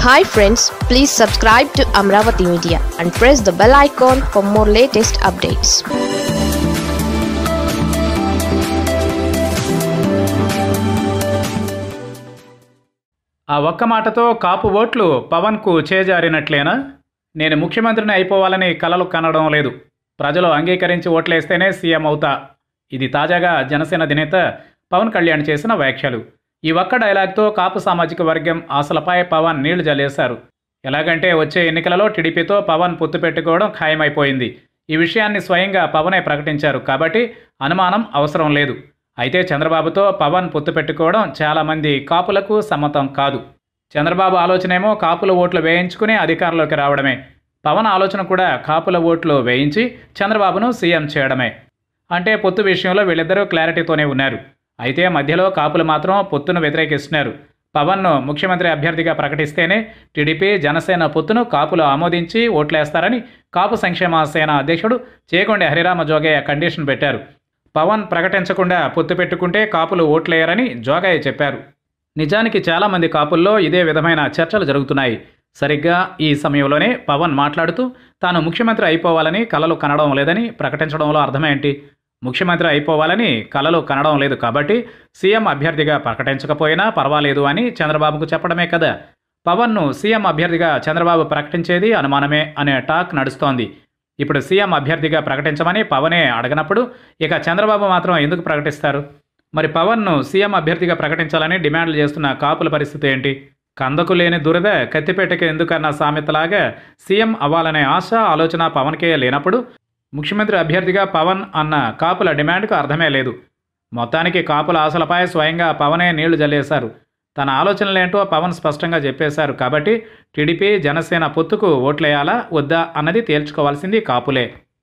hi friends please subscribe to Amaravati Media and press the bell icon for more latest updates ఆ ఒక్క మాటతో కాపు ఓట్లు పవన్కు చేజారినట్లేనా నేను ముఖ్యమంత్రిని అయిపోవాలని కలలు కనడం లేదు ప్రజలు అంగీకరించి ఓట్లేస్తేనే సీఎం అవుతా ఇది తాజాగా జనసేన అధినేత పవన్ కళ్యాణ్ చేసిన వ్యాఖ్యలు ఈ ఒక్క డైలాగ్తో కాపు సామాజిక వర్గం ఆశలపై పవన్ నీళ్లు జల్లేశారు ఎలాగంటే వచ్చే ఎన్నికలలో టీడీపీతో పవన్ పొత్తు పెట్టుకోవడం ఖాయమైపోయింది ఈ విషయాన్ని స్వయంగా పవనే ప్రకటించారు కాబట్టి అనుమానం అవసరం లేదు అయితే చంద్రబాబుతో పవన్ పొత్తు పెట్టుకోవడం చాలామంది కాపులకు సమ్మతం కాదు చంద్రబాబు ఆలోచనేమో కాపుల ఓట్లు వేయించుకుని అధికారంలోకి రావడమే పవన్ ఆలోచన కూడా కాపుల ఓట్లు వేయించి చంద్రబాబును సీఎం చేయడమే అంటే పొత్తు విషయంలో వీళ్ళిద్దరూ క్లారిటీతోనే ఉన్నారు అయితే మధ్యలో కాపులు మాత్రం పొత్తును వ్యతిరేకిస్తున్నారు పవన్ను ముఖ్యమంత్రి అభ్యర్థిగా ప్రకటిస్తేనే టీడీపీ జనసేన పొత్తును కాపులు ఆమోదించి ఓట్లేస్తారని కాపు సంక్షేమ సేన అధ్యక్షుడు చేకొండి హరిరామ జోగయ్య కండిషన్ పెట్టారు పవన్ ప్రకటించకుండా పొత్తు పెట్టుకుంటే కాపులు ఓట్లేయరని జోగయ్య చెప్పారు నిజానికి చాలామంది కాపుల్లో ఇదే విధమైన చర్చలు జరుగుతున్నాయి సరిగ్గా ఈ సమయంలోనే పవన్ మాట్లాడుతూ తాను ముఖ్యమంత్రి అయిపోవాలని కలలు కనడం లేదని ప్రకటించడంలో అర్థమేంటి ముఖ్యమంత్రి అయిపోవాలని కలలు కనడం లేదు కాబట్టి సీఎం అభ్యర్థిగా ప్రకటించకపోయినా పర్వాలేదు అని చంద్రబాబుకు చెప్పడమే కదా పవన్ను సీఎం అభ్యర్థిగా చంద్రబాబు ప్రకటించేది అనుమానమే అనే టాక్ నడుస్తోంది ఇప్పుడు సీఎం అభ్యర్థిగా ప్రకటించమని పవనే అడగనప్పుడు ఇక చంద్రబాబు మాత్రం ఎందుకు ప్రకటిస్తారు మరి పవన్ను సీఎం అభ్యర్థిగా ప్రకటించాలని డిమాండ్లు చేస్తున్న కాపుల పరిస్థితి ఏంటి కందకు లేని దురద కత్తిపేటకి ఎందుకన్న సామెతలాగా సీఎం అవ్వాలనే ఆశ ఆలోచన పవన్కే లేనప్పుడు ముఖ్యమంత్రి అభ్యర్థిగా పవన్ అన్న కాపుల డిమాండ్కు అర్థమే లేదు మొత్తానికి కాపుల ఆశలపై స్వయంగా పవనే నీళ్లు జల్లేశారు తన ఆలోచనలేంటో పవన్ స్పష్టంగా చెప్పేశారు కాబట్టి టీడీపీ జనసేన పొత్తుకు ఓట్లేయాలా వద్దా అన్నది తేల్చుకోవాల్సింది కాపులే